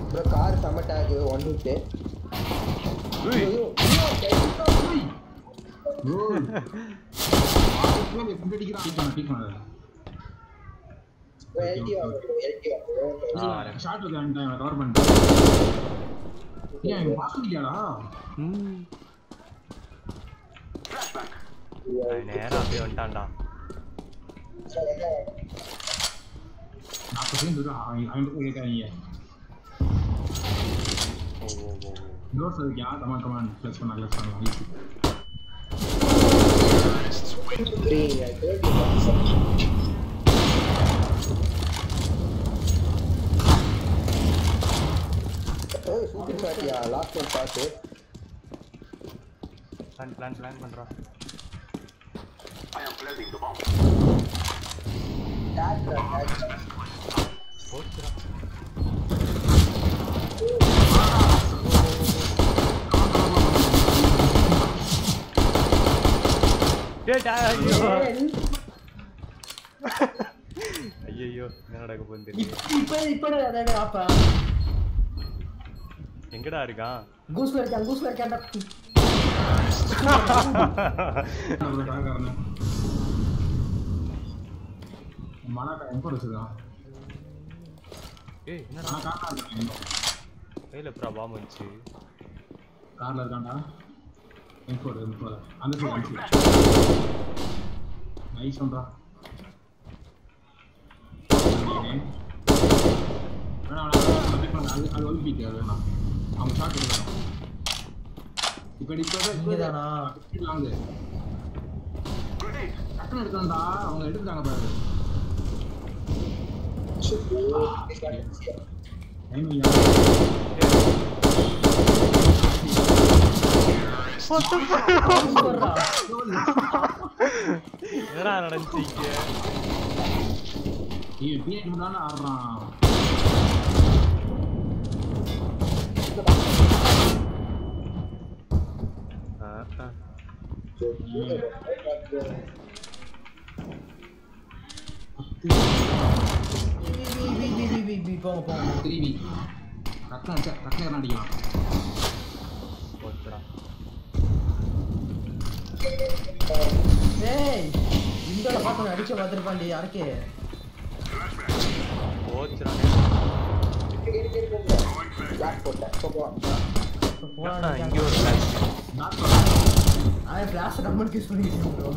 Bro car செம்ம take one hit ஏய், bro எப்படி அடிக்கிறான் பீக் பண்ண பீக் பண்ண எல்டி வாங்க எல்டி வாங்க ஆ, வரேன். ஷாட் வந்து வந்துட்டேன் கவர் பண்ணிட்டேன் ஏன் இவன் பார்க்க முடியாடா ம். அவன் நேரா அப்படியே வந்துட்டான்டா நாற்பது செகண்ட் இருக்கா அவன் அவன் கேட்காதீங்க ஓ ஓ ஓ ஓ. இன்னொரு சொல்லிருக்கியா கமான் கமான் ப்ளஸ் பண்ணலாம் ப்ளஸ் பண்ணலாம் ஈஸி த்ரீ தேர்ட்டி ஏய் சூப்பர் ஷாட்யா last one boss plan plan plan பண்றான் டேக் டேக் போச்சுடா டேய், டேய், ஐயோ ஐயோ என்ன நடக்க போகுது தெரியல இப்ப இப்ப அதாவது அப்பா எங்கடா இருக்கான் கூஸ்ல இருக்கான் கூஸ்ல இருக்கான் அவ்வளோ காரணம் மழை எங்க வச்சுருக்கான் ஏய் என்னடா ஆனால் காரணம் இருக்கேன் கையில எப்படா பாம்பு வந்துச்சு காரில் இருக்கான்டா எம்போர் எம்போர் அந்த சைடு அந்த சைடு நைஸ் ஒன்றா வேணாம் வேணாம் அது அது ஒன் பீக் அது வேணாம் அவங்க ஷார்ட் எடுக்கணும் இப்போ இப்போ இங்கதானா? வாங்க டக்குன்னு எடுக்கணும்டா அவங்க எடுத்துட்டாங்க பாரு டைமிங் என்னடா நடந்துச்சு ஏய் பின்னாடி தானே ஆடுறான் ஆ, ஆ. போங்க போங்க திரும்பி டக்குன்னு அடிச்சா டக்குன்னு அடிக்கலாம் போச்சுடா ஏய் இந்த பாத்து அடிச்ச பார்த்துருப்பாண்டி யாருக்கே போச்சுடா பிளாக் போட்டேன் இப்போ போ ஆ, இங்க ஒரு flash. அவன் ஃபிளாஷ் நம்மளுக்கு யூஸ் பண்ணிக்கிட்டு ப்ரோ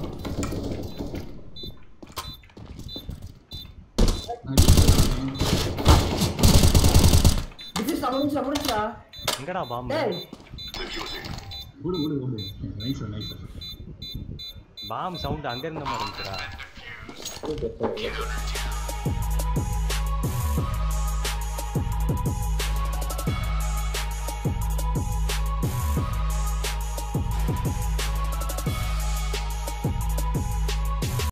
டிஃபிஸ் சமணிச்சு சமணிச்சா எங்கடா பாம்பு ஏய் ஓடு ஓடு ஓடு நைஸ் நைஸ் பாம் சவுண்ட் அங்க இருந்த மாதிரி இருந்துச்சுடா சூப்பர்